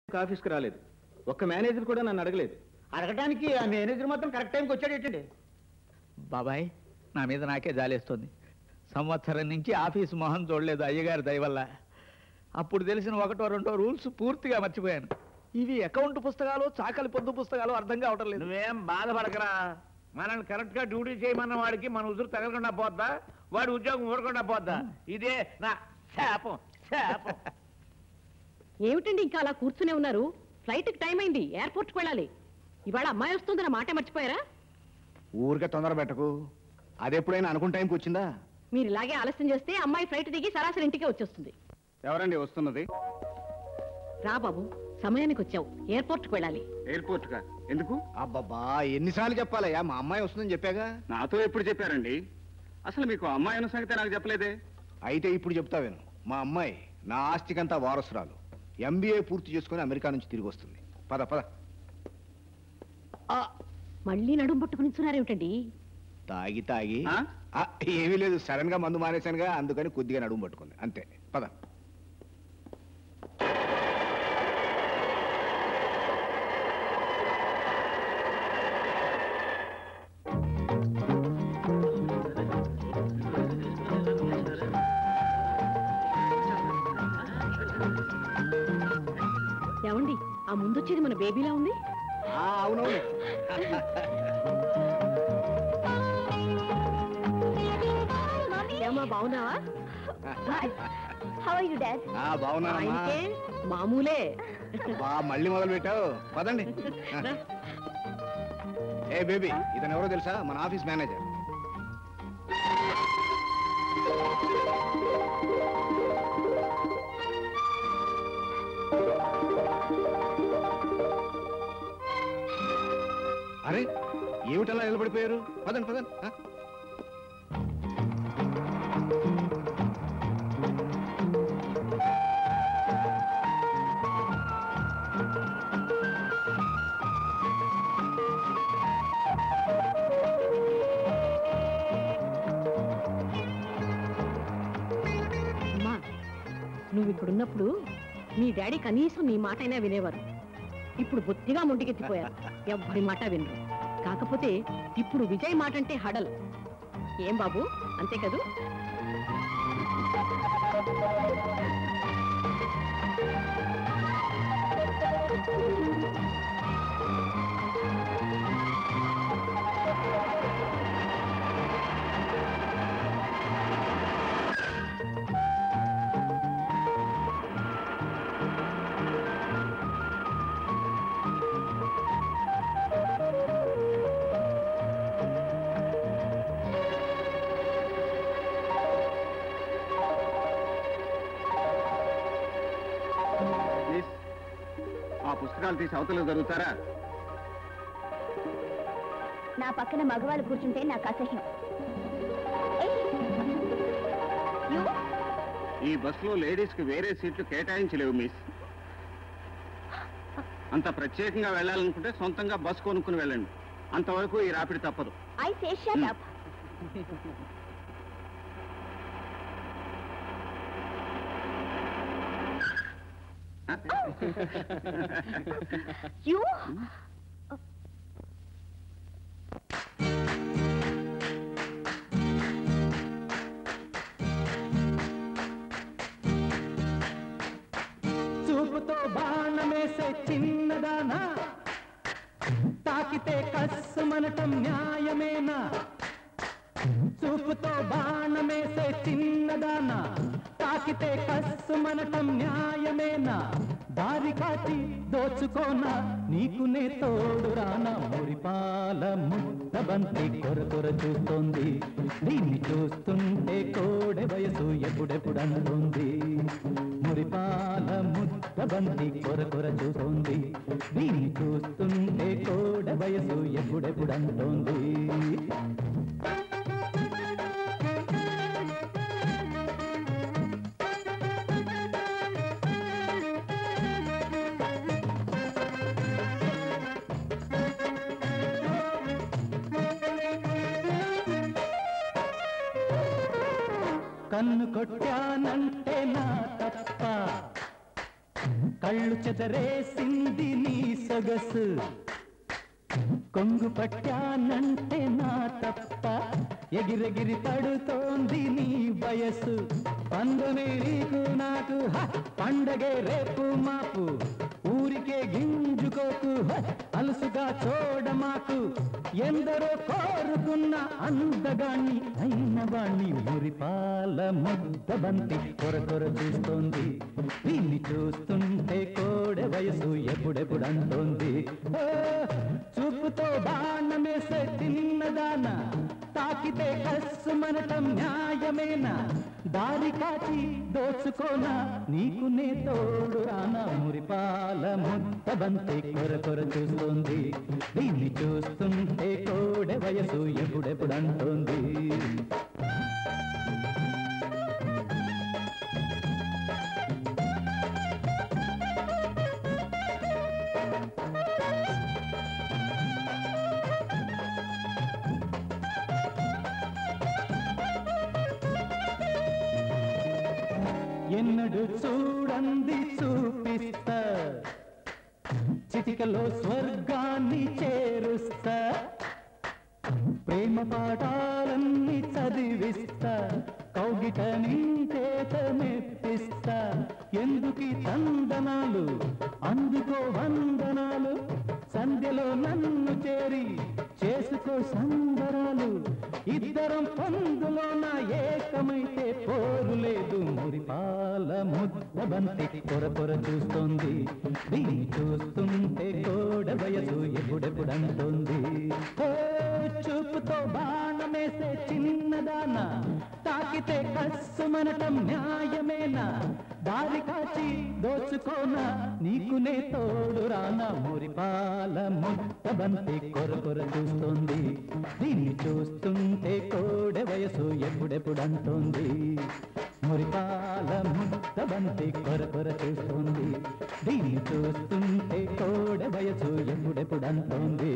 ఆఫీస్కి రాలేదు ఒక్క మేనేజర్ కూడా నన్ను అడగలేదు అడగడానికి ఆ మేనేజర్ మాత్రం కరెక్ట్ టైంకి వచ్చాడు ఏంటండి బాబాయ్ నా మీద నాకే జాలేస్తుంది సంవత్సరం నుంచి ఆఫీసు మొహం చూడలేదు అయ్యగారి దయ వల్ల అప్పుడు తెలిసిన ఒకటో రెండో రూల్స్ పూర్తిగా మర్చిపోయాను ఇవి అకౌంట్ పుస్తకాలు చాకలి పొద్దు పుస్తకాలు అర్థం కావటం లేదు నువ్వేం బాధపడకరా మనల్ని కరెక్ట్ గా డ్యూటీ చేయమన్న వాడికి మన ఉసురు తగలకుండా పోద్దా వాడి ఉద్యోగం ఊరకుండా పోద్దా ఇదే నా శాపం శాపం ఏమిటండి ఇంకా అలా కూర్చునే ఉన్నారు ఫ్లైట్కి టైం అయింది ఎయిర్పోర్ట్కి వెళ్ళాలి ఇవాళ అమ్మాయి వస్తుందన్న మాట మర్చిపోయారా ఊరికే తొందర పెట్టకు అది ఎప్పుడైనా అనుకున్న టైంకి వచ్చిందా మీరు ఇలాగే ఆలస్యం చేస్తే అమ్మాయి ఫ్లైట్ దిగి సరాసరి ఇంటికే వచ్చేస్తుంది ఎవరండి వస్తున్నది రా బాబు సమయానికి వచ్చావు ఎయిర్పోర్ట్కి వెళ్ళాలి ఎయిర్పోర్ట్ కా ఎందుకు అబ్బబ్బా ఎన్నిసార్లు చెప్పాలయ్యా మా అమ్మాయి వస్తుందని చెప్పాగా నాతో ఎప్పుడు చెప్పారండి అసలు మీకు అమ్మాయి అన్న సంగతి నాకు చెప్పలేదే అయితే ఇప్పుడు చెప్తా విను మా అమ్మాయి నా ఆస్తికంతా వారసురాలు ఎంబీఏ పూర్తి చేసుకుని అమెరికా నుంచి తిరిగి వస్తుంది పద పద మళ్ళీ నడుము పట్టుకుని నిల్చున్నారేమిటండి తాగి తాగి ఆ, ఏమీ లేదు సడన్ గా మందు మానేశానుగా అందుకని కొద్దిగా నడుము పట్టుకుంది అంతే పద ఏమండి ఆ ముందొచ్చేది మన బేబీలా ఉంది అవునవును ఏమా బాగున్నావా హౌ ఆర్ యు డాడ్ ఆ, బాగున్నానమ్మా ఆయనకే మామూలే బా మళ్ళీ మొదలు పెట్టావు పదండి ఏ బేబీ ఇతను ఎవరో తెలుసా మన ఆఫీస్ మేనేజర్ అరే ఏమిటలా నిలబడిపోయారు పదండి పదండి ఆ? అమ్మా నువ్వు ఇక్కడున్నప్పుడు మీ డాడీ కనీసం నీ మాట అయినా వినేవారు ఇప్పుడు బొత్తిగా మొండికెత్తిపోయారు ఎవ్వరి మాట వినరు కాకపోతే ఇప్పుడు విజయ్ మాట అంటే హడల్ ఏం బాబు అంతే కదూ మిస్, ఆ పుస్తకాలు తీసి అవతల జరుగుతారా నా పక్కన మగవాళ్ళు కూర్చుంటే నాకు అసహ్యం ఏయ్! You? ఈ బస్సులో లేడీస్ కి వేరే సీట్లు కేటాయించలేవు మిస్ అంత ప్రత్యేకంగా వెళ్ళాలనుకుంటే సొంతంగా బస్ కొనుక్కుని వెళ్ళండి అంతవరకు ఈ రాపిడి తప్పదు I say shut up. You? చూపుతో బాణమేసే చిన్నదానా తాకితే కస్సు మనటం న్యాయమేనా చూపుతో బాణమేసే చిన్నదానా తాకితే కస్సు మనటం న్యాయమేనా దారి కాచి దోచుకోనా నీకు నే తోడు రానా మురిపాల ముద్ద బంతి కొర కొర చూస్తోంది దీన్ని చూస్తుంటే కోడె వయసు ఎప్పుడెప్పుడు అంటోంది మురిపాల ముద్ద బంతి కొర కొర చూస్తోంది దీన్ని చూస్తుంటే కోడె వయసు ఎప్పుడెప్పుడు అంటోంది కన్ను కొట్టానంటే నా తప్ప కళ్ళు చెదరేసింది నీ సొగసు కొంగు పట్టానంటే నా తప్ప ఎగిరెగిరి పడుతోంది నీ వయస్సు పందుని నీకు నాకు హ! పండగే రేపు మాపు ఊరికే గింజుకోకు హ! అలుసుగా చూడమాకు ఎందరో కోరుకున్న అందగాన్ని అయిన వాణ్ణి మురిపాల ముద్ద బంతి కొర కొర చూస్తోంది దీన్ని చూస్తుంటే కోడె వయసు ఎప్పుడెప్పుడు అంటోంది ఓ, చూపుతో బాణమేసే చిన్నదాన తాకితే కస్సు మనటం న్యాయమేనా దారి కాచి దోచుకోనా నీకు నే తోడు రానా మురిపాల ముద్ద బంతి కొర కొర చూస్తోంది దీన్ని చూస్తుంటే కోడె వయసు ఎప్పుడెప్పుడు అంటోంది ఎన్నడు చూడంది చూపిస్తా చిటికలో స్వర్గాన్ని చేరుస్తా ప్రేమ పాఠాలన్నీ చదివిస్తా కౌగిట నించేత మెప్పిస్తా ఎందుకు ఈ తందనాలు అందుకో వందనాలు సంధ్యలో నన్ను చేరి చేసుకో సంబరాలు ఇద్దరం పొందులో నా ఏకమైతే పోరు లేదు మురిపాల ముద్ద బంతి పొర పొర చూస్తోంది దీన్ని చూస్తుంటే కోడ వయసు ఎప్పుడెప్పుడు అంటోంది ఓ, చూపుతో బాణమేసే చిన్నదాన తాకితే కస్సు మనటం న్యాయమేనా దారి కాచి దోచుకోనా నీకు నే తోడు రానా మురిపాల ముద్ద బంతి కొర కొర చూస్తోంది దీన్ని చూస్తుంటే కోడె వయసు ఎప్పుడెప్పుడు అంటోంది మురిపాల ముద్ద బంతి కొర కొర చూస్తోంది దీన్ని చూస్తుంటే కోడె వయసు ఎప్పుడెప్పుడు అంటోంది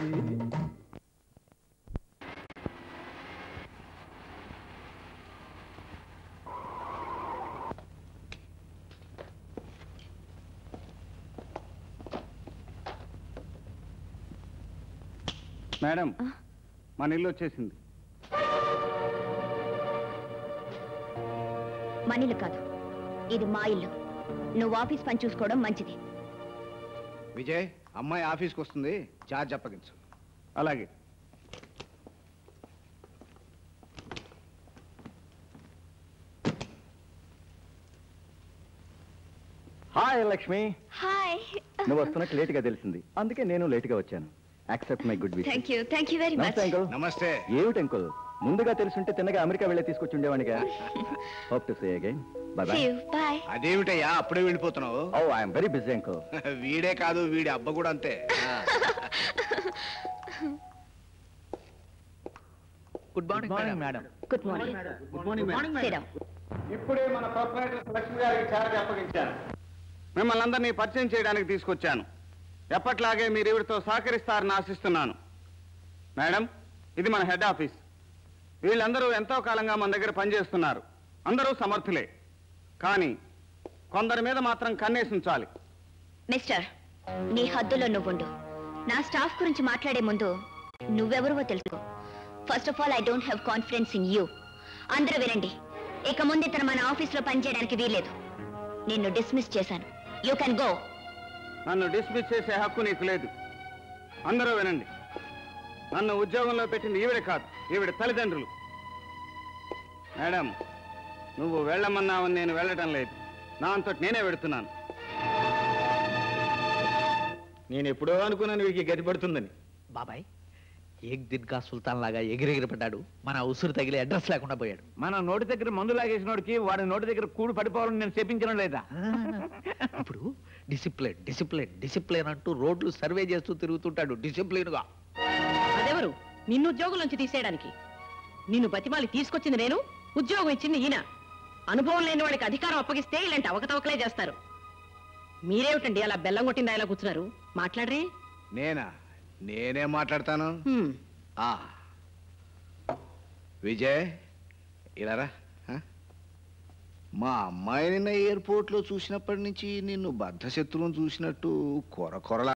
మేడం మన ఇల్లు వచ్చేసింది మనీలు కాదు ఇది మా ఇల్లు నువ్వు ఆఫీస్ పని చూసుకోవడం మంచిది విజయ్ అమ్మాయి ఆఫీస్కి వస్తుంది చార్జ్ అప్పగించు అలాగే హాయ్ లక్ష్మి హాయ్ నువ్వు వస్తున్నట్టు లేటుగా తెలిసింది అందుకే నేను లేటుగా వచ్చాను accept my good wish thank you thank you very much namaste uncle namaste ఏమిటి అంకుల్ ముందుగా తెలుసుంటే తిన్నగా అమెరికా వెళ్ళే తీసుకొచ్చి ఉండేవాడిగా hope to say again bye bye bye అదేమిటయ్యా అప్పుడే వెళ్ళిపోతున్నావు oh I'm very busy uncle వీడే కాదు వీడి అబ్బ కూడా అంతే ఆ. Good morning madam good morning good morning madam Sriram ఇప్పుడే మన ప్రొపరేటర్ లక్ష్మి గారికి చార్జ్ అప్పగించాను మిమ్మల్ని అందరినీ పరిచయం చేయడానికి తీసుకొచ్చాను ఎప్పట్లాగే మీరు ఈవిడతో సహకరిస్తారని ఆశిస్తున్నాను మేడం ఇది మన హెడ్ ఆఫీస్ వీళ్ళందరూ ఎంతో కాలంగా మన దగ్గర పనిచేస్తున్నారు అందరూ సమర్థులే కానీ కొందరి మీద మాత్రం కన్నేసి ఉంచాలి మిస్టర్ నీ హద్దులో నువ్వుండు నా స్టాఫ్ గురించి మాట్లాడే ముందు నువ్వెవరువో తెలుసుకో first of all I don't have confidence in you అందరూ వినండి ఇక ముందు ఇతను మన ఆఫీస్లో పనిచేయడానికి వీల్లేదు నిన్ను డిస్మిస్ చేశాను యూ కెన్ గో నన్ను డిస్మిస్ చేసే హక్కు నీకు లేదు అందరూ వినండి నన్ను ఉద్యోగంలో పెట్టింది ఈవిడ కాదు ఈవిడ తల్లిదండ్రులు మేడం నువ్వు వెళ్ళమన్నావని నేను వెళ్ళటం లేదు నా అంతటి నేనే పెడుతున్నాను నేను ఎప్పుడో అనుకున్నాను వీడికి గతి పడుతుందని బాబాయ్ ఏక్ దిన్కా సుల్తాన్ లాగా ఎగిరెగిరి పడ్డాడు మన ఉసురు తగిలి అడ్రస్ లేకుండా పోయాడు మన నోటి దగ్గర మందు లాగేసినోడికి వాడి నోటి దగ్గర కూడు పడిపోవాలని నేను చెప్పించడం లేదా ఇప్పుడు డిసిప్లిన్ డిసిప్లిన్ డిసిప్లిన్ అంటూ రోడ్లు సర్వే చేస్తూ తిరుగుతుంటాడు డిసిప్లిన్ గా అదెవరు నిన్ను ఉద్యోగం నుంచి తీసేయడానికి నిన్ను బతిమాలి తీసుకొచ్చింది నేను ఉద్యోగం ఇచ్చింది ఈయన అనుభవం లేని వాడికి అధికారం అప్పగిస్తే ఇలాంటి అవకతవకలే చేస్తారు మీరేమిటండి అలా బెల్లం కొట్టిందా ఇలా కూర్చున్నారు మాట్లాడరే నేనా నేనే మాట్లాడతాను హ్మ్. ఆ విజయ్ ఇలా రా ఆ? మా అమ్మాయి నిన్న ఎయిర్పోర్ట్లో చూసినప్పటి నుంచి నిన్ను బద్ధశత్రువును చూసినట్టు కొర కొరలా